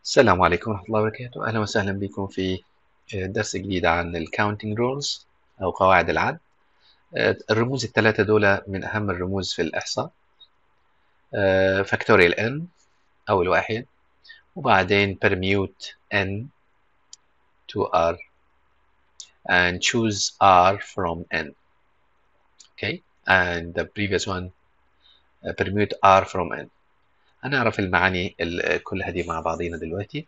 السلام عليكم ورحمة الله وبركاته أهلا وسهلا بكم في درس جديد عن ال Counting Rules أو قواعد العد الرموز الثلاثة دول من أهم الرموز في الإحصاء فاكتوريال n أول واحد وبعدين permute n to r and choose r from n okay and the previous one permute r from n هنعرف المعاني كلها دي مع بعضينا دلوقتي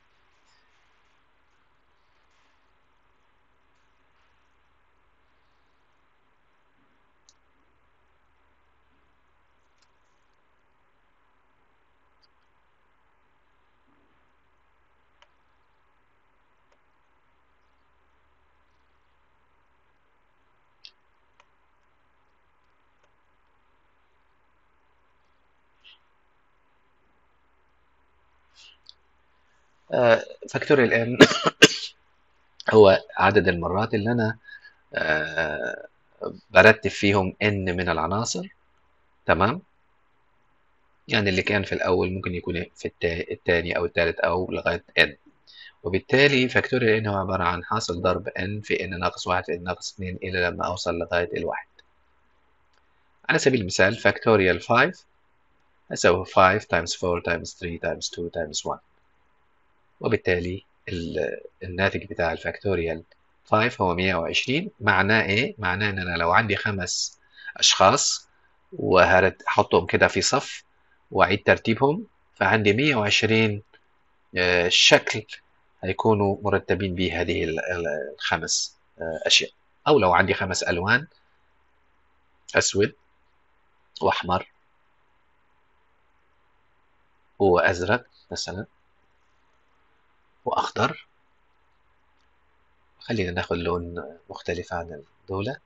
فاكتوريال ان هو عدد المرات اللي انا برتب فيهم ان من العناصر تمام يعني اللي كان في الاول ممكن يكون في الثاني او الثالث او لغايه ان وبالتالي فاكتوريال ان هو عباره عن حاصل ضرب ان في ان ناقص واحد في ان ناقص اثنين الى لما اوصل لغايه الواحد على سبيل المثال فاكتوريال 5 هسوي 5 times 4 times 3 times 2 times 1 وبالتالي الناتج بتاع الفاكتوريال 5 هو 120 معناه ايه؟ معناه ان انا لو عندي خمس اشخاص وهحطهم كده في صف واعيد ترتيبهم فعندي 120 شكل هيكونوا مرتبين به هذه الخمس اشياء او لو عندي خمس الوان اسود واحمر وازرق مثلا واخضر خلينا ناخد لون مختلف عن دولة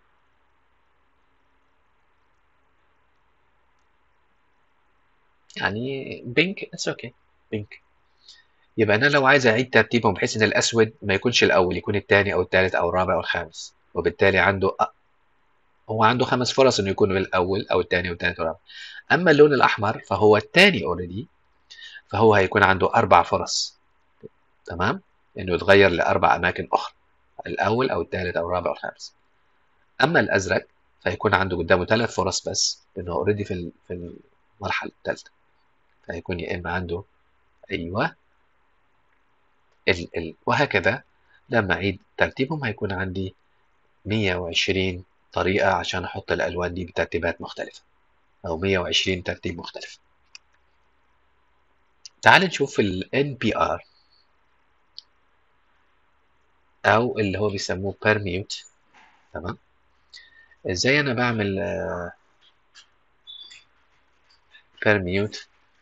يعني بينك اتس اوكي بينك يبقى انا لو عايز اعيد ترتيبهم بحيث ان الاسود ما يكونش الاول يكون الثاني او الثالث او الرابع او الخامس وبالتالي عنده هو عنده خمس فرص انه يكون الاول او الثاني او الثالث او الرابع اما اللون الاحمر فهو الثاني اوريدي فهو هيكون عنده اربع فرص تمام انه يتغير لاربع اماكن اخرى الاول او الثالث او الرابع او الخامس اما الازرق فيكون عنده قدامه ثلاث فرص بس لانه اوريدي في في المرحله الثالثه فيكون يا اما عنده ايوه ال ال وهكذا لما اعيد ترتيبهم هيكون عندي 120 طريقه عشان احط الالوان دي بترتيبات مختلفه او 120 ترتيب مختلف تعال نشوف ال NPR او اللي هو بيسموه permute تمام ازاي انا بعمل permute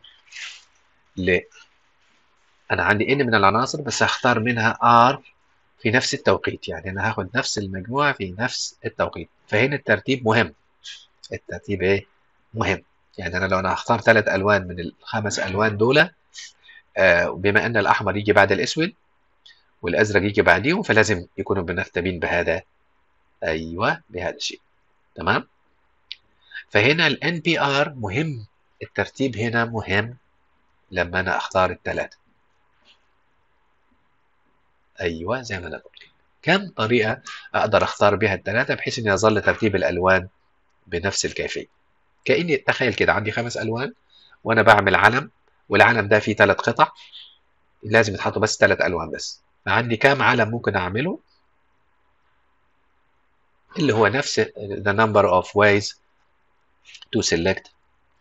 ل انا عندي n من العناصر بس هختار منها r في نفس التوقيت يعني انا هاخد نفس المجموعة في نفس التوقيت فهنا الترتيب مهم الترتيب ايه مهم يعني انا لو انا هختار ثلاث الوان من الخمس الوان دول آه بما ان الاحمر يجي بعد الاسود والازرق يجي بعديهم فلازم يكونوا مرتبين بهذا ايوه بهذا الشيء تمام فهنا ال NPR مهم الترتيب هنا مهم لما انا اختار الثلاثه ايوه زي ما انا قلت كم طريقه اقدر اختار بها الثلاثه بحيث اني اظل ترتيب الالوان بنفس الكيفيه كاني تخيل كده عندي خمس الوان وانا بعمل علم والعلم ده فيه ثلاث قطع لازم يتحطوا بس ثلاث الوان بس فعندي كام علم ممكن اعمله اللي هو نفس the number of ways to select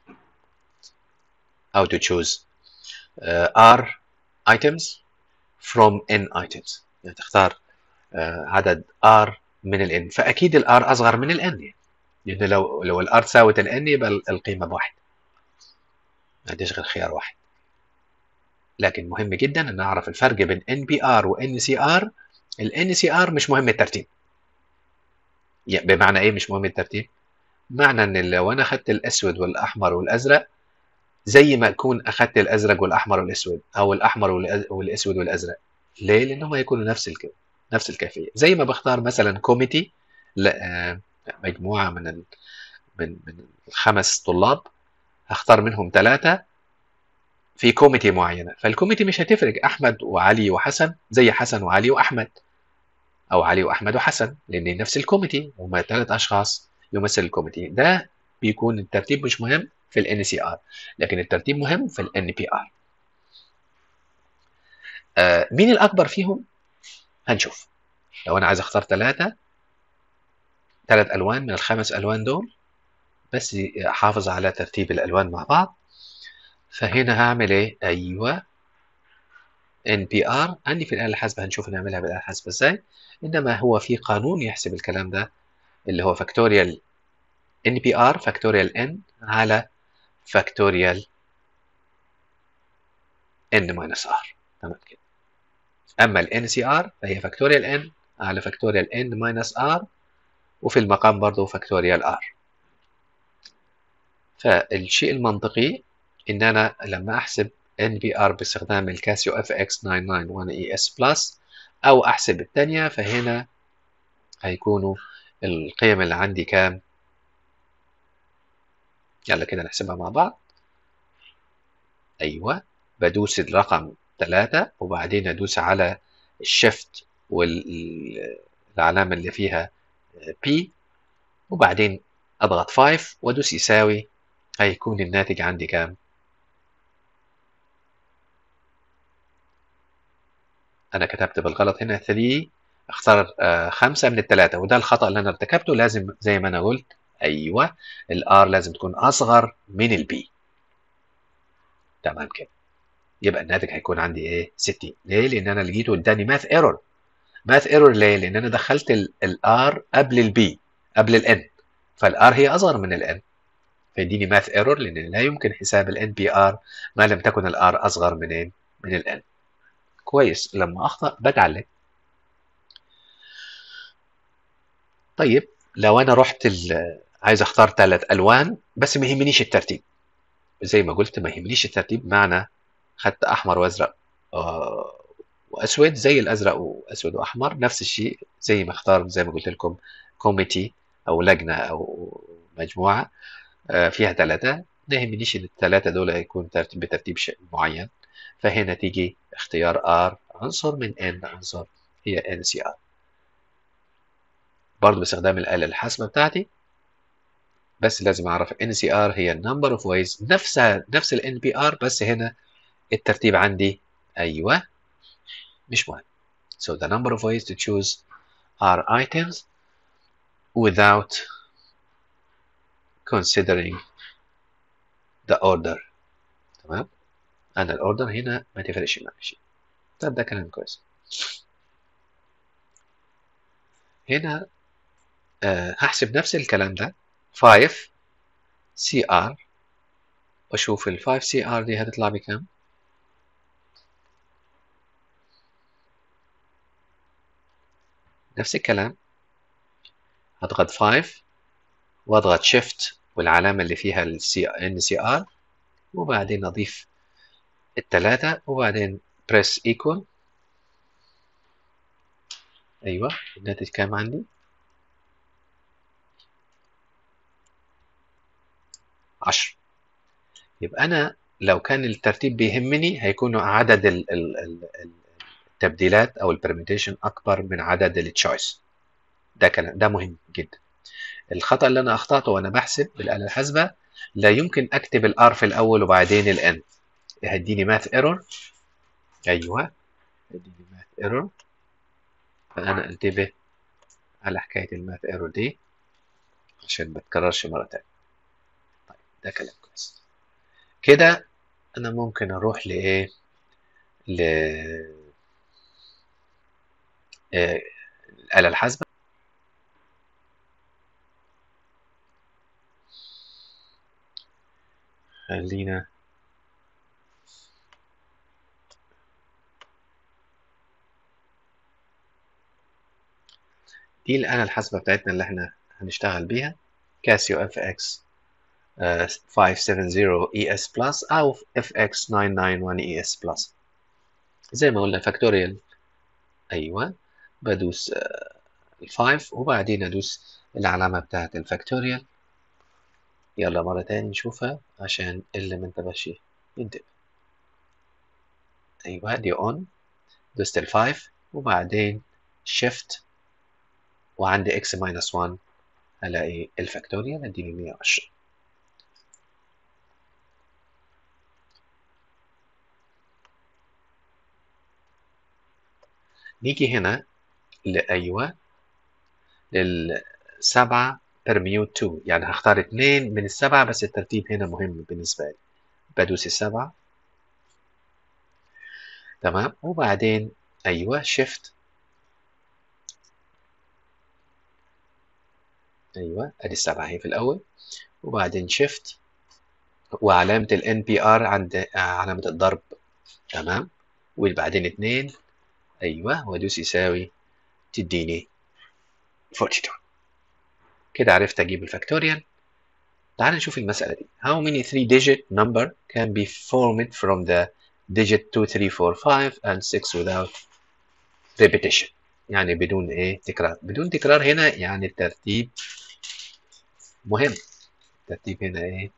how to choose uh, r items from n items يعني تختار uh, عدد r من ال n فاكيد ال r اصغر من ال n يعني لان لو لو ال r تساوت ال n يبقى القيمه بواحد ما عنديش غير خيار واحد لكن مهم جدا ان اعرف الفرق بين NPR و NCR ال NCR مش مهم الترتيب يعني بمعنى ايه مش مهم الترتيب معنى ان لو انا اخدت الاسود والاحمر والازرق زي ما اكون اخدت الازرق والاحمر والاسود او الاحمر والاسود والازرق ليه لان هم يكونوا نفس الك... نفس الكيفيه زي ما بختار مثلا كوميتي مجموعه من ال... من من الخمس طلاب هختار منهم ثلاثه في كوميتي معينه فالكوميتي مش هتفرق احمد وعلي وحسن زي حسن وعلي واحمد او علي واحمد وحسن لان نفس الكوميتي هما ثلاث اشخاص يمثل الكوميتي ده بيكون الترتيب مش مهم في ال NCR لكن الترتيب مهم في ال NPR آه مين الأكبر فيهم؟ هنشوف لو أنا عايز أختار ثلاثة ثلاث ألوان من الخمس ألوان دول بس أحافظ على ترتيب الألوان مع بعض فهنا هعمل إيه؟ أيوه NPR عندي في الآلة الحاسبة هنشوف نعملها بالآلة الحاسبة إزاي إنما هو في قانون يحسب الكلام ده اللي هو فاكتوريال NPR فاكتوريال N على فاكتوريال N minus R تمام كده أما ال NCR فهي فاكتوريال N على فاكتوريال N minus R وفي المقام برضه فاكتوريال R فالشيء المنطقي إن أنا لما أحسب NPR باستخدام الكاسيو FX991ES Plus أو أحسب الثانية فهنا هيكونوا القيم اللي عندي كام يلا كده نحسبها مع بعض أيوة بدوس الرقم 3 وبعدين أدوس على الشيفت والعلامة اللي فيها P وبعدين أضغط 5 وأدوس يساوي هيكون الناتج عندي كام أنا كتبت بالغلط هنا 3 اختار خمسة من الثلاثة وده الخطأ اللي أنا ارتكبته لازم زي ما أنا قلت أيوة الآر لازم تكون أصغر من البي تمام كده يبقى الناتج هيكون عندي إيه 60 ليه؟ لأن أنا لقيته اداني ماث ايرور ماث ايرور ليه؟ لأن أنا دخلت الآر قبل البي قبل الان فالآر هي أصغر من الان فيديني ماث ايرور لأن لا يمكن حساب الان بي ار ما لم تكن الآر أصغر من من الان كويس لما أخطأ بتعلم طيب لو انا رحت عايز اختار ثلاث الوان بس ما يهمنيش الترتيب زي ما قلت ما يهمنيش الترتيب معنى خدت احمر وازرق آه واسود زي الازرق واسود واحمر نفس الشيء زي ما اختار زي ما قلت لكم كوميتي او لجنه او مجموعه آه فيها ثلاثه ما يهمنيش ان الثلاثه دول هيكون ترتيب بترتيب شيء معين فهنا تيجي اختيار R عنصر من N عنصر هي NCR برضه باستخدام الآلة الحاسبة بتاعتي بس لازم أعرف NCR هي number of ways نفسها نفس ال NPR بس هنا الترتيب عندي أيوة مش مهم so the number of ways to choose are items without considering the order تمام أنا الأوردر هنا ما تفرقش معايا شيء طب ده كلام كويس هنا أه هحسب نفس الكلام ده 5 سي ار واشوف ال 5 سي ار دي هتطلع بكام نفس الكلام هضغط 5 واضغط شيفت والعلامة اللي فيها السي ان سي ار وبعدين اضيف التلاتة وبعدين بريس ايكوال ايوه الناتج كام عندي عشر يبقى أنا لو كان الترتيب بيهمني هيكون عدد ال ال التبديلات أو البرميتيشن أكبر من عدد التشويس ده كلام ده مهم جدا الخطأ اللي أنا أخطأته وأنا بحسب بالآلة الحاسبة لا يمكن أكتب الآر في الأول وبعدين الإن هيديني ماث ايرور أيوه هيديني ماث ايرور فأنا انتبه على حكاية الماث ايرور دي عشان ما تكررش مرة تانية ده كلام كويس كده انا ممكن اروح لايه ل آه، الآلة الحاسبة خلينا دي الآلة الحاسبة بتاعتنا اللي احنا هنشتغل بيها كاسيو اف اكس 570 ES Plus أو FX991 ES Plus زي ما قلنا فاكتوريال أيوة بدوس الفايف وبعدين أدوس العلامة بتاعت الفاكتوريال يلا مرة تاني نشوفها عشان اللي ما انتبهش ينتبه ايوه دي اون دوست ال 5 وبعدين شيفت وعندي اكس ماينس 1 هلاقي الفاكتوريال اديني 110 نيجي هنا لأيوة للسبعة permute 2 يعني هختار اثنين من السبعة بس الترتيب هنا مهم بالنسبة لي بدوس السبعة تمام وبعدين أيوة shift أيوة أدي السبعة هي في الأول وبعدين shift وعلامة ال NPR عند علامة الضرب تمام وبعدين اتنين أيوة وأدوس يساوي تديني 42 كده عرفت أجيب الفاكتوريال تعال نشوف المسألة دي How many three digit number can be formed from the digit 2 3 4 5 and 6 without repetition يعني بدون ايه تكرار بدون تكرار هنا يعني الترتيب مهم الترتيب هنا ايه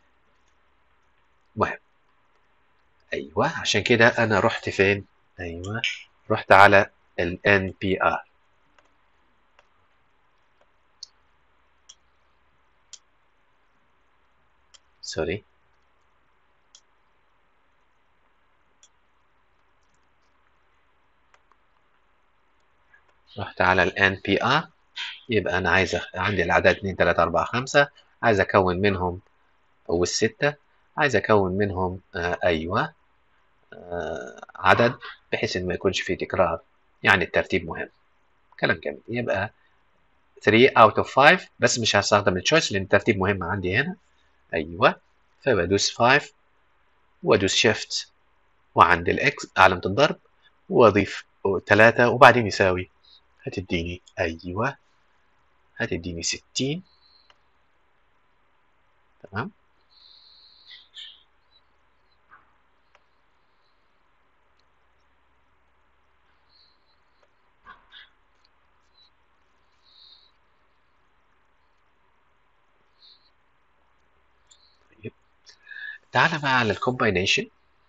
مهم ايوه عشان كده انا رحت فين ايوه رحت على ال NPR سوري رحت على ال NPR يبقى أنا عايز عندي الأعداد 2 3 4 5 عايز أكون منهم والستة عايز أكون منهم آه أيوة آه عدد بحيث إن ما يكونش فيه تكرار يعني الترتيب مهم كلام جميل يبقى 3 out of 5 بس مش هستخدم التشويس لأن الترتيب مهم عندي هنا أيوة فبدوس 5 وأدوس شيفت وعند الإكس علامة الضرب وأضيف 3 وبعدين يساوي هتديني أيوة هتديني 60 تمام تعالى بقى على الكومباينيشن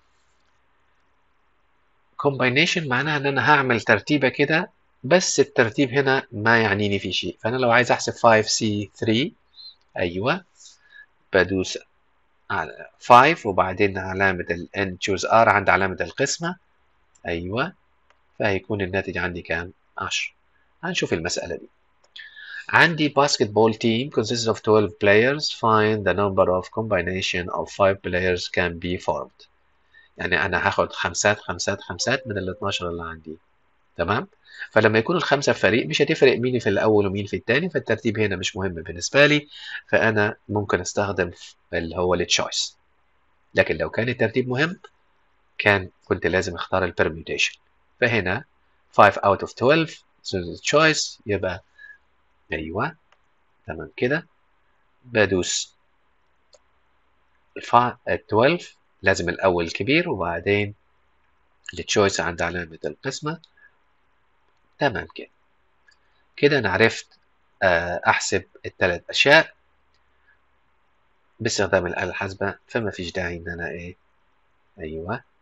كومباينيشن معناها ان انا هعمل ترتيبه كده بس الترتيب هنا ما يعنيني في شيء فانا لو عايز احسب 5C3 ايوه بدوس على 5 وبعدين علامة ال N choose R عند علامة القسمة أيوة فهيكون الناتج عندي كام؟ 10 هنشوف المسألة دي عندي basketball team consists of 12 players find the number of combination of 5 players can be formed يعني أنا هاخد خمسات خمسات خمسات من ال 12 اللي عندي تمام؟ فلما يكون الخمسة في فريق مش هتفرق مين في الأول ومين في الثاني فالترتيب هنا مش مهم بالنسبة لي فأنا ممكن أستخدم اللي هو التشويس لكن لو كان الترتيب مهم كان كنت لازم أختار البرميوتيشن فهنا 5 out of 12 so the choice يبقى أيوة تمام كده بدوس ال 12 لازم الأول كبير وبعدين التشويس عند علامة القسمة تمام كده كده أنا عرفت أحسب الثلاث أشياء باستخدام الآلة الحاسبة فما فيش داعي إن أنا إيه أيوه